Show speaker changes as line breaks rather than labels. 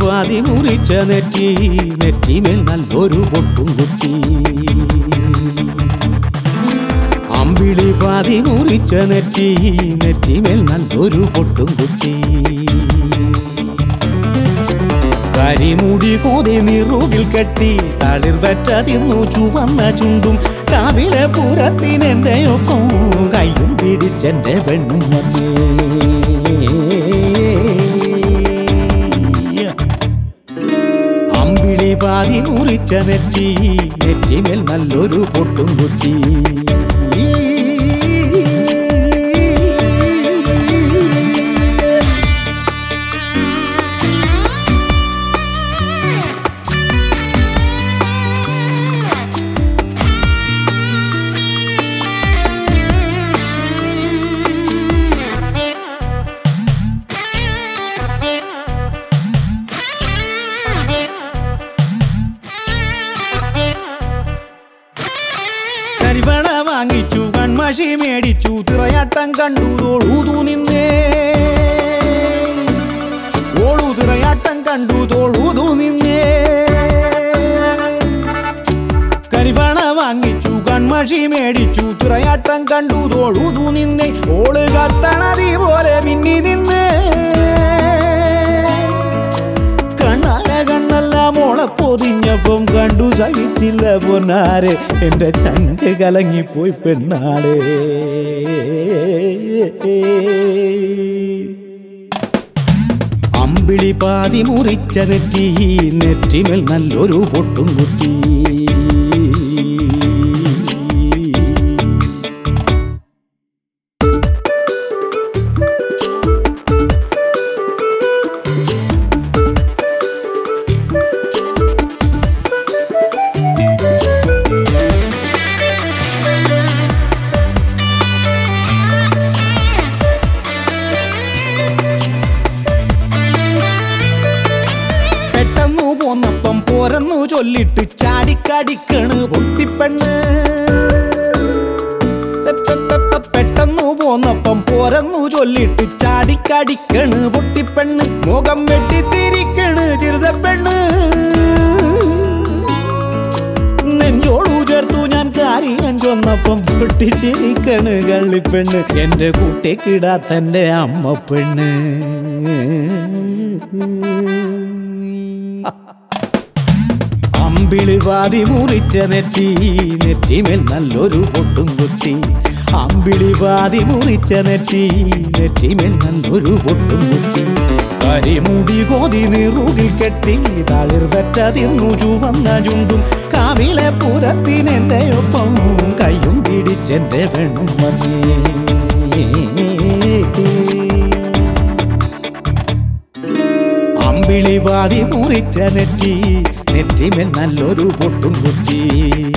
പാതി മുറിച്ച നെറ്റി നെറ്റിമേൽ നല്ലൊരു പൊട്ടും കുത്തി അമ്പിളി പാതി മുറിച്ച നെറ്റി നെറ്റിമേൽ നല്ലൊരു പൊട്ടും കുത്തി കരിമുടി കോതി നിറുകിൽ കെട്ടി തളിർ വെറ്റ തിന്നു ചുവന്ന ചുണ്ടും രാവിലെ പൂരത്തിനെന്റെ ഒപ്പം കയ്യും പിടിച്ചെന്റെ പെണ്ണും വന്നേ അമ്പിളി പാതി മുറിച്ച നെറ്റി നെറ്റിമേൽ നല്ലൊരു പൊട്ടും കുത്തി കരിവള വാങ്ങിച്ചു കൺമഷി മേടിച്ചു തിറയാട്ടം കണ്ടു തോളൂതു നിന്നേ ഓളു തിറയാട്ടം കണ്ടു തോളൂതു നിന്നേ കരിവള വാങ്ങിച്ചു കൺമഷി മേടിച്ചു തിറയാട്ടം കണ്ടു തോളൂതു നിന്നേ ഓള് കത്തണതി പോലെ മിന്നി നിന്നേ കണ്ണാല കണ്ണെല്ലാം മോളെ പൊതിഞ്ഞപ്പം കണ്ടു സഹിച്ചില്ല പൊന്നാരെ എന്റെ ചങ്ക് കലങ്ങിപ്പോയി പെണ്ണാളെ അമ്പിളി പാതി മുറിച്ച നെറ്റി നെറ്റിമേൽ നല്ലൊരു പൊട്ടും കുത്തി പെട്ടെന്നു പോന്നപ്പം പോരന്നു ചൊല്ലിട്ട് ചാടിക്കടിക്കണ് പൊട്ടിപ്പെണ്ണ് പെട്ടെന്നു പോന്നപ്പം പോരന്നു ചൊല്ലിട്ട് ചാടിക്കടിക്കണ് പൊട്ടിപ്പെണ്ണ് മുഖം വെട്ടിത്തിരിക്കണ് ചിറുതപ്പെണ്ണ് നെഞ്ചോടു ചേർത്തു ഞാൻ കാര്യം ചൊന്നപ്പം പൊട്ടിച്ചിരിക്കണ് കള്ളിപ്പെണ്ണ് എന്റെ കുട്ടിക്കിടാ തന്റെ അമ്മ പെണ്ണ് അമ്പിളി പാതി മുറിച്ച നെറ്റി നെറ്റിമേൽ നല്ലൊരു പൊട്ടും കുത്തി അമ്പിളി പാതി മുറിച്ച നെറ്റി നെറ്റിമേൽ നല്ലൊരു പൊട്ടും കുത്തി കരിമുടി കോതി നിറുകിൽ കെട്ടി തളിർ വെറ്റ തിന്നു ചുവന്ന ചുണ്ടും കാവിലെ പൂരത്തിനെന്റെ ഒപ്പം കയ്യും പിടിച്ചെന്റെ പെണ്ണും വന്നേ അമ്പിളി പാതി മുറിച്ച നെറ്റി നെറ്റിമേൽ നല്ലൊരു പൊട്ടും കുത്തി